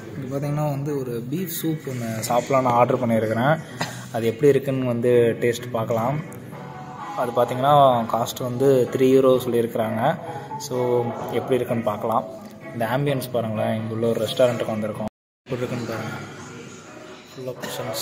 இது பார்த்தீங்கன்னா வந்து ஒரு பீஃப் சூப் ஒன்று சாப்பிட்லான்னு ஆர்டர் பண்ணியிருக்கிறேன் அது எப்படி இருக்குன்னு வந்து டேஸ்ட் பார்க்கலாம் அது பார்த்தீங்கன்னா காஸ்ட் வந்து த்ரீ யூரோ சொல்லியிருக்கிறாங்க ஸோ எப்படி இருக்குன்னு பார்க்கலாம் இந்த ஆம்பியன்ஸ் பாருங்களேன் இங்கே உள்ள ஒரு ரெஸ்டாரண்ட்டுக்கு வந்திருக்கோம் எப்படி இருக்குன்னு பாருங்கள் ஃபுல் ஆஃப் குஷன்ஸ்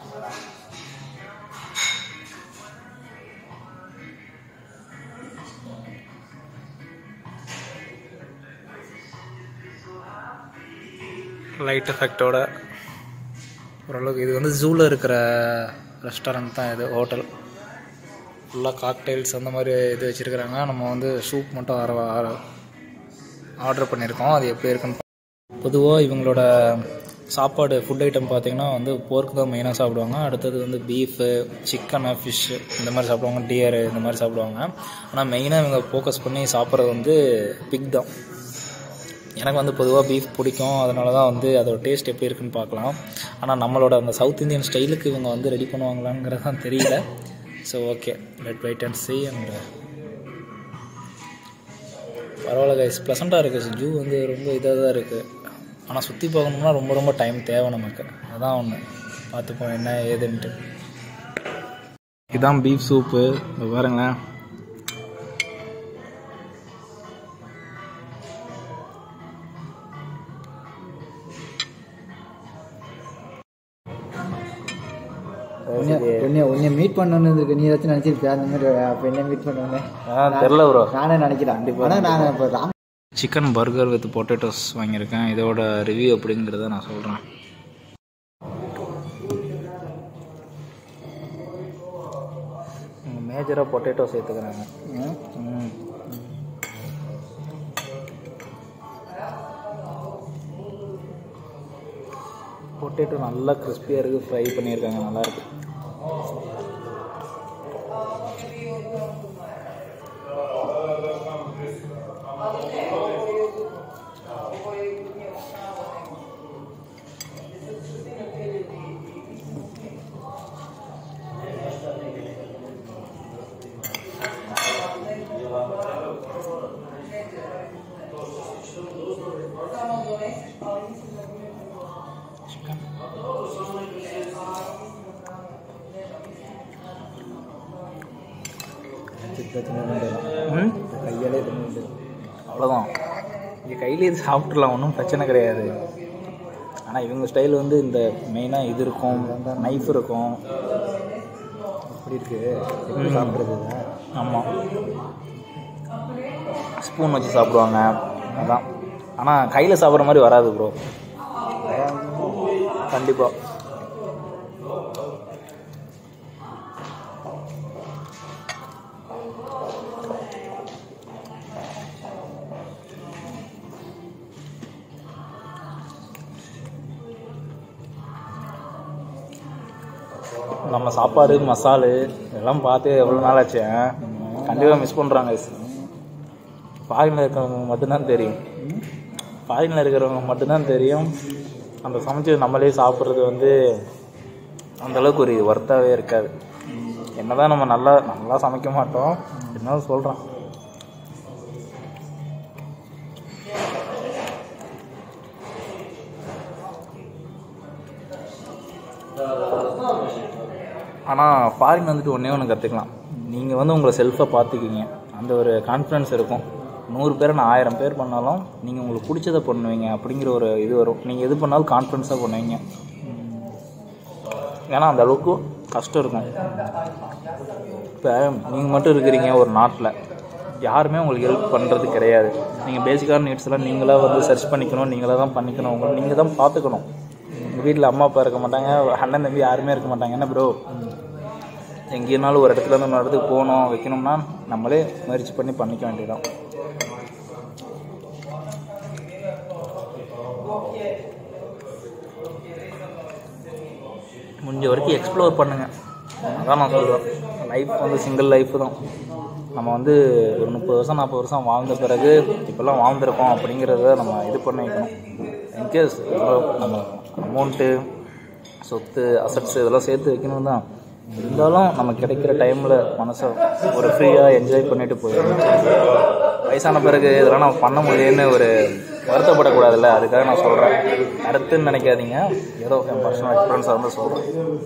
லைட் எஃபெக்டோட ஓரளவுக்கு இது வந்து ஜூவில் இருக்கிற ரெஸ்டாரண்ட் தான் இது ஹோட்டல் ஃபுல்லாக காக்டைல்ஸ் அந்த மாதிரி இது வச்சுருக்குறாங்க நம்ம வந்து சூப் மட்டும் வர ஆர்டர் பண்ணியிருக்கோம் அது எப்படி இருக்குன்னு பொதுவாக இவங்களோட சாப்பாடு ஃபுட் ஐட்டம் பார்த்தீங்கன்னா வந்து போர்க் தான் மெயினாக சாப்பிடுவாங்க அடுத்தது வந்து பீஃபு சிக்கனு ஃபிஷ்ஷு இந்த மாதிரி சாப்பிடுவாங்க டியரு இந்த மாதிரி சாப்பிடுவாங்க ஆனால் மெயினாக இவங்க ஃபோக்கஸ் பண்ணி சாப்பிட்றது வந்து பிக் தான் எனக்கு வந்து பொதுவாக பீஃப் பிடிக்கும் அதனால தான் வந்து அதோட டேஸ்ட் எப்படி இருக்குன்னு பார்க்கலாம் ஆனால் நம்மளோட அந்த சவுத் இந்தியன் ஸ்டைலுக்கு இவங்க வந்து ரெடி பண்ணுவாங்களாங்கிறது தான் தெரியல so okay let wait and see and பரவாயில்ல கைஸ் ப்ளசண்ட்டாக இருக்குது ஜூ வந்து ரொம்ப இதாக தான் இருக்குது ஆனால் சுற்றி பார்க்கணும்னா ரொம்ப ரொம்ப டைம் தேவை நமக்கு அதான் ஒன்று பார்த்துப்போம் என்ன ஏதுன்ட்டு இதான் பீஃப் சூப்பு இப்போ பாருங்களேன் உன்னை உன்னை மீட் பண்ணணுன்னு நீ ஏதாச்சும் நினச்சிருப்பியா அந்த மாதிரி அப்போ என்ன மீட் பண்ணுவேன் தெரில ப்ரோ நானே நினைக்கிறேன் ஆனால் நான் இப்போ ராம் சிக்கன் பர்கர் வித் பொட்டேட்டோஸ் வாங்கியிருக்கேன் இதோட ரிவ்யூ அப்படிங்கிறத நான் சொல்கிறேன் மேஜராக பொட்டேட்டோ சேர்த்துக்கிறாங்க ம். பொட்டேட்டோ நல்லா கிறிஸ்பியாக இருக்குது ஃப்ரை பண்ணியிருக்காங்க நல்லா இருக்கு சிக்கன் ம் கையாலே தின்னு அவ்வளோதான் இங்கே கையிலே இது சாப்பிட்றலாம் ஒன்றும் பிரச்சனை கிடையாது ஆனால் இவங்க ஸ்டைல் வந்து இந்த மெயினாக இது இருக்கும் நைஃப் இருக்கும் அப்படி இருக்கு எப்படி சாப்பிட்றது ஆமாம் ஸ்பூன் வச்சு சாப்பிடுவாங்க அதான் ஆனால் கையில் சாப்பிட்ற மாதிரி வராது ப்ரோ கண்டிப்பாக நம்ம சாப்பாடு மசாலு இதெல்லாம் பார்த்து எவ்வளோ நாள் ஆச்சு கண்டிப்பாக மிஸ் பண்ணுறாங்க ஃபாரினில் இருக்கிறவங்க மட்டும்தான் தெரியும் ஃபாரினில் இருக்கிறவங்க மட்டும்தான் தெரியும் அந்த சமைச்சு நம்மளே சாப்பிட்றது வந்து அந்த அளவுக்கு ஒரு ஒர்த்தாகவே இருக்காது என்னதான் நம்ம நல்லா நல்லா சமைக்க மாட்டோம் என்ன சொல்கிறோம் ஆனால் ஃபாரின் வந்துட்டு ஒன்றே ஒன்று கற்றுக்கலாம் நீங்கள் வந்து உங்களை செல்ஃபை பார்த்துக்கிங்க அந்த ஒரு கான்ஃபிடன்ஸ் இருக்கும் நூறு பேரை நான் ஆயிரம் பேர் பண்ணாலும் நீங்கள் உங்களுக்கு பிடிச்சதை பண்ணுவீங்க அப்படிங்கிற ஒரு இது வரும் நீங்கள் எது பண்ணாலும் கான்ஃபிடன்ஸாக பண்ணுவீங்க ஏன்னா அந்த அளவுக்கு கஷ்டம் இருக்கும் இப்போ நீங்கள் மட்டும் இருக்கிறீங்க ஒரு நாட்டில் யாருமே உங்களுக்கு ஹெல்ப் பண்ணுறது கிடையாது நீங்கள் பேசிக்கான நீட்ஸ் எல்லாம் நீங்களாக வந்து சர்ச் பண்ணிக்கணும் நீங்களாக தான் பண்ணிக்கணும் உங்களை நீங்கள் தான் பார்த்துக்கணும் உங்கள் வீட்டில் அம்மா அப்பா இருக்க மாட்டாங்க அண்ணன் தம்பி யாருமே இருக்க மாட்டாங்க என்ன ப்ரோ எங்கேனாலும் ஒரு இடத்துல இருந்து இன்னொரு இடத்துக்கு போகணும் வைக்கணும்னா நம்மளே முயற்சி பண்ணி பண்ணிக்க வேண்டியதான் முடிஞ்ச வரைக்கும் எக்ஸ்ப்ளோர் பண்ணுங்கள் அதான் நான் சொல்லுவேன் லைஃப் வந்து சிங்கிள் லைஃப் தான் நம்ம வந்து ஒரு முப்பது வருஷம் நாற்பது வருஷம் வாழ்ந்த பிறகு இப்போல்லாம் வாழ்ந்திருக்கோம் அப்படிங்கிறத நம்ம இது பண்ணி வைக்கணும் இன்கேஸ் நம்ம அமௌண்ட்டு சொத்து அசட்ஸ் இதெல்லாம் சேர்த்து வைக்கணும் தான் இருந்தாலும் நம்ம கிடைக்கிற டைமில் மனசை ஒரு ஃப்ரீயாக என்ஜாய் பண்ணிட்டு போயிடணும் வயசான பிறகு இதெல்லாம் நம்ம பண்ண முடியலன்னு ஒரு வருத்தப்படக்கூடாதுல்ல அதுக்காக நான் சொல்கிறேன் அடுத்துன்னு நினைக்காதீங்க ஏதோ என் பர்சனல் எக்ஸ்பீரியன்ஸை வந்து சொல்கிறேன்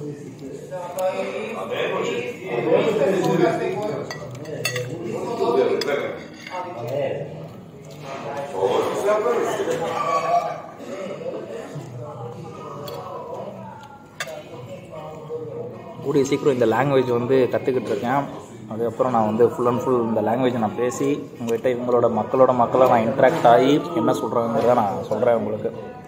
கூடிய சீக்கிரம் இந்த லாங்குவேஜ் வந்து கற்றுக்கிட்டு இருக்கேன் அதுக்கப்புறம் நான் வந்து ஃபுல் அண்ட் ஃபுல் இந்த லாங்குவேஜை நான் பேசி உங்கள்கிட்ட இவங்களோட மக்களோட மக்களை நான் இன்ட்ராக்ட் ஆகி என்ன சொல்கிறாங்கிறத நான் சொல்கிறேன் உங்களுக்கு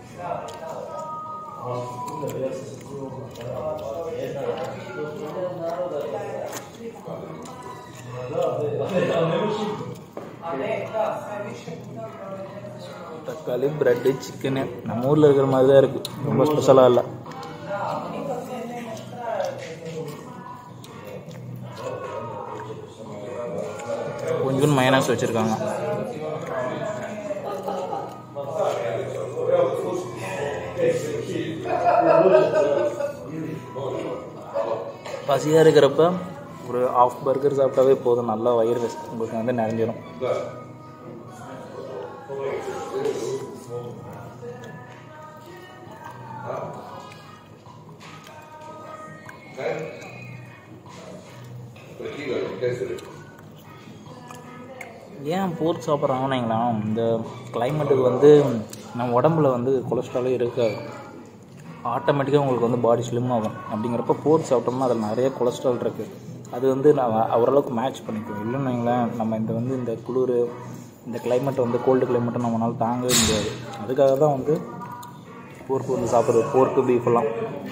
தக்காளி ப்ரெட்டு சிக்கனு நம்ம ஊரில் இருக்கிற மாதிரி தான் இருக்குது ரொம்ப ஸ்பெஷலாக இல்லை கொஞ்சம் மைனஸ் வச்சுருக்காங்க பசியாக இருக்கிறப்ப ஒரு ஆஃப் பர்கர் சாப்பிட்டாவே போதும் நல்லா வயிறு உங்களுக்கு வந்து நிறைஞ்சிடும் ஏன் போர்க் சாப்பிட்றாங்கன்னு வைங்களேன் இந்த கிளைமேட்டுக்கு வந்து நம்ம உடம்புல வந்து கொலஸ்ட்ராலே இருக்காது ஆட்டோமேட்டிக்காக உங்களுக்கு வந்து பாடி ஸ்லிம் ஆகும் அப்படிங்கிறப்ப போர்க் சாப்பிட்டோம்னா அதில் நிறைய கொலஸ்ட்ரால் இருக்குது அது வந்து நான் ஓரளவுக்கு மேட்ச் பண்ணிக்குவோம் இல்லைன்னு வைங்களேன் நம்ம இந்த வந்து இந்த குளிர் இந்த கிளைமேட்டை வந்து கோல்டு கிளைமேட்டை நம்மளால தாங்கவே முடியாது அதுக்காக தான் வந்து போர்க்கு வந்து சாப்பிட்றது போர்க்கு பீஃப் எல்லாம்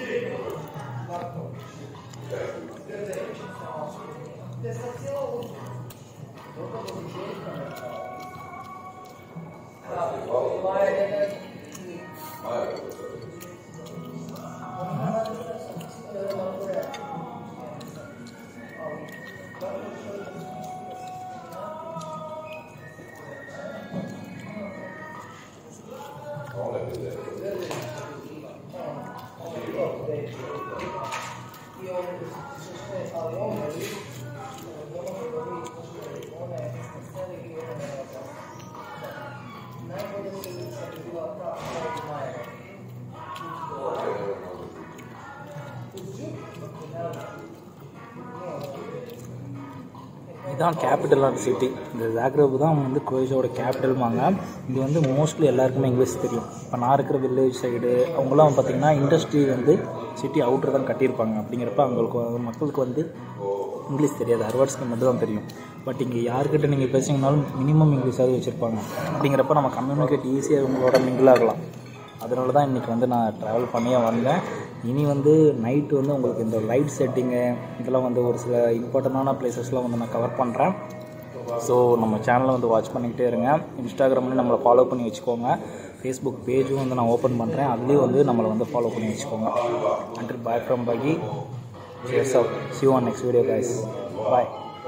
இதுதான் கேபிட்டலான சிட்டி இந்த ஜாக்ரப் தான் வந்து குரோஷியாவோட கேபிட்டல்வாங்க இது வந்து மோஸ்ட்லி எல்லாருக்குமே இங்கிலீஷ் தெரியும் இப்போ நான் இருக்கிற வில்லேஜ் சைடு அவங்களாம் பார்த்திங்கன்னா இண்டஸ்ட்ரி வந்து சிட்டி அவுட்டர் தான் கட்டியிருப்பாங்க அப்படிங்கிறப்ப அவங்களுக்கு வந்து- மக்களுக்கு வந்து இங்கிலீஷ் தெரியாது அறுவாட்ஸ்க்கு மட்டும் தான் தெரியும் பட் இங்கே யார்கிட்ட நீங்கள் பேசிங்கனாலும் மினிமம் இங்கிலீஷாவது வச்சுருப்பாங்க அப்படிங்கிறப்ப நம்ம கம்யூனிகேட் ஈஸியாக இவங்களோட மிங்கிள் ஆகலாம் அதனால தான் இன்றைக்கி வந்து நான் ட்ராவல் பண்ணியே வந்தேன் இனி வந்து நைட்டு வந்து உங்களுக்கு இந்த லைட் செட்டிங்கு இதெல்லாம் வந்து ஒரு சில இம்பார்ட்டண்டான பிளேசஸ்லாம் வந்து நான் கவர் பண்ணுறேன் ஸோ நம்ம சேனலை வந்து வாட்ச் பண்ணிக்கிட்டே இருங்க இன்ஸ்டாகிராம்லேயும் நம்மளை ஃபாலோ பண்ணி வச்சுக்கோங்க ஃபேஸ்புக் பேஜும் வந்து நான் ஓப்பன் பண்ணுறேன் அதுலேயும் வந்து நம்மளை வந்து ஃபாலோ பண்ணி வச்சுக்கோங்க அண்ட் பாய் ஃப்ரம் பகி Cheers up. See you on next video, guys. Bye.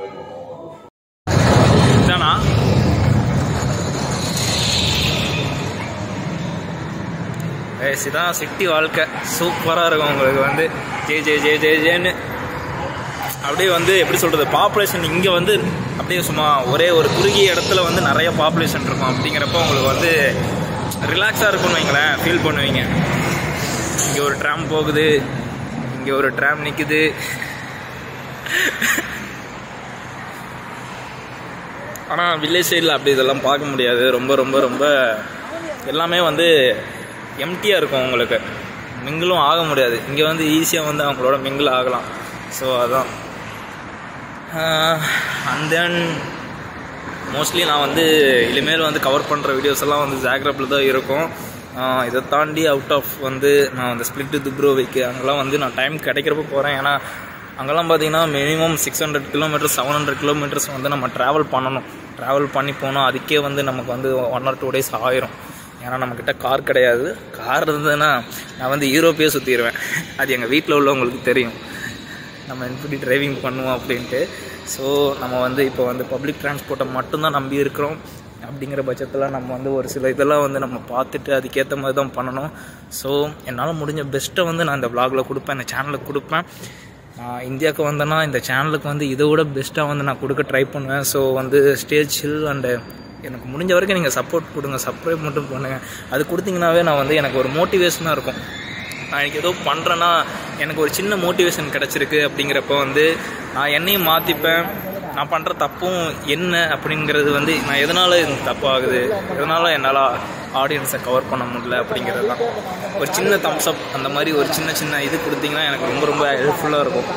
இதானா ஏஸ் இதான் சிட்டி வாழ்க்கை சூப்பராக இருக்கும் உங்களுக்கு வந்து ஜே ஜே ஜே ஜே ஜேன்னு அப்படியே வந்து எப்படி சொல்கிறது பாப்புலேஷன் இங்கே வந்து அப்படியே சும்மா ஒரே ஒரு குறுகிய இடத்துல வந்து நிறைய பாப்புலேஷன் இருக்கும் அப்படிங்கிறப்ப உங்களுக்கு வந்து ரிலாக்ஸாக இருக்கும்னு வைங்களேன் ஃபீல் பண்ணுவீங்க இங்கே ஒரு ட்ராம் போகுது இங்கே ஒரு ட்ராம் நிற்குது ஆனால் வில்லேஜ் சைடில் அப்படி இதெல்லாம் பார்க்க முடியாது ரொம்ப ரொம்ப ரொம்ப எல்லாமே வந்து எம்டியாக இருக்கும் உங்களுக்கு மிங்கிளும் ஆக முடியாது இங்கே வந்து ஈஸியாக வந்து அவங்களோட மிங்கிள் ஆகலாம் ஸோ அதான் அண்ட் தென் மோஸ்ட்லி நான் வந்து இனிமேல் வந்து கவர் பண்ணுற வீடியோஸ் எல்லாம் வந்து ஜாக்ரப்பில் தான் இருக்கும் ஆஹ் இதை தாண்டி அவுட் ஆஃப் வந்து நான் அந்த ஸ்பிளிட்டு துப்ரோவைக்கு அங்கெல்லாம் வந்து நான் டைம் கிடைக்கிறப்ப போகிறேன் ஏன்னா அங்கெல்லாம் பார்த்தீங்கன்னா minimum six hundred kilometres seven hundred kilometres வந்து நம்ம ட்ராவல் பண்ணணும் ட்ராவல் பண்ணி போனோம் அதுக்கே வந்து நமக்கு வந்து ஒன் ஆர் டூ டேஸ் ஆயிரும் ஏன்னா நம்மக்கிட்ட கார் கிடையாது கார் இருந்ததுன்னா நான் வந்து யூரோப்பே சுற்றிடுவேன் அது எங்கள் வீட்டில் உள்ளவங்களுக்கு தெரியும் நம்ம எப்படி டிரைவிங் பண்ணுவோம் அப்படின்ட்டு ஸோ நம்ம வந்து இப்போ வந்து பப்ளிக் டிரான்ஸ்போர்ட்டை மட்டும்தான் நம்பி இருக்கிறோம் அப்படிங்கிற பட்சத்தில் நம்ம வந்து ஒரு சில இதெல்லாம் வந்து நம்ம பார்த்துட்டு அதுக்கேற்ற மாதிரி தான் பண்ணணும் ஸோ என்னால் முடிஞ்ச பெஸ்ட்டை வந்து நான் இந்த vlogல கொடுப்பேன் இந்த சேனலுக்கு கொடுப்பேன் நான் இந்தியாவுக்கு வந்தேன்னா இந்த சேனலுக்கு வந்து இதை விட பெஸ்ட்டாக வந்து நான் கொடுக்க ட்ரை பண்ணுவேன் ஸோ வந்து ஸ்டேஜ் ஹில் அண்டு எனக்கு முடிஞ்ச வரைக்கும் நீங்கள் சப்போர்ட் கொடுங்க சப்ஸ்கிரைப் மட்டும் பண்ணுங்கள் அது கொடுத்தீங்கன்னாவே நான் வந்து எனக்கு ஒரு மோட்டிவேஷனாக இருக்கும் நான் எனக்கு ஏதோ பண்ணுறேன்னா எனக்கு ஒரு சின்ன மோட்டிவேஷன் கிடச்சிருக்கு அப்படிங்கிறப்ப வந்து நான் என்னையும் மாற்றிப்பேன் நான் பண்ணுற தப்பும் என்ன அப்படிங்கிறது வந்து நான் எதனால் இது தப்பாகுது எதனால் என்னால் ஆடியன்ஸை கவர் பண்ண முடியல அப்படிங்கிறது தான் ஒரு சின்ன தம்ஸ் அப் அந்த மாதிரி ஒரு சின்ன சின்ன இது கொடுத்தீங்கன்னா எனக்கு ரொம்ப ரொம்ப ஹெல்ப்ஃபுல்லாக இருக்கும்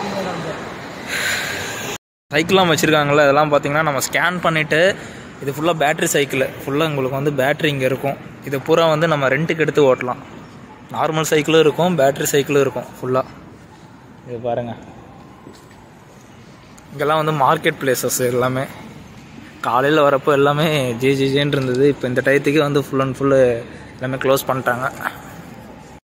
சைக்கிள்லாம் வச்சுருக்காங்களே அதெல்லாம் பார்த்தீங்கன்னா நம்ம ஸ்கேன் பண்ணிவிட்டு இது ஃபுல்லாக பேட்ரி சைக்கிள் ஃபுல்லாக உங்களுக்கு வந்து பேட்ரி இங்கே இருக்கும் இது பூரா வந்து நம்ம ரெண்ட்டுக்கு எடுத்து ஓட்டலாம் நார்மல் சைக்கிளும் இருக்கும் பேட்ரி சைக்கிளும் இருக்கும் ஃபுல்லாக இது பாருங்கள் இங்கெல்லாம் வந்து மார்க்கெட் பிளேசஸ் எல்லாமே காலையில் வரப்போ எல்லாமே ஜே ஜே ஜேன்னு இருந்தது இப்போ இந்த டயத்துக்கு வந்து ஃபுல் அண்ட் ஃபுல்லு எல்லாமே க்ளோஸ் பண்ணிட்டாங்க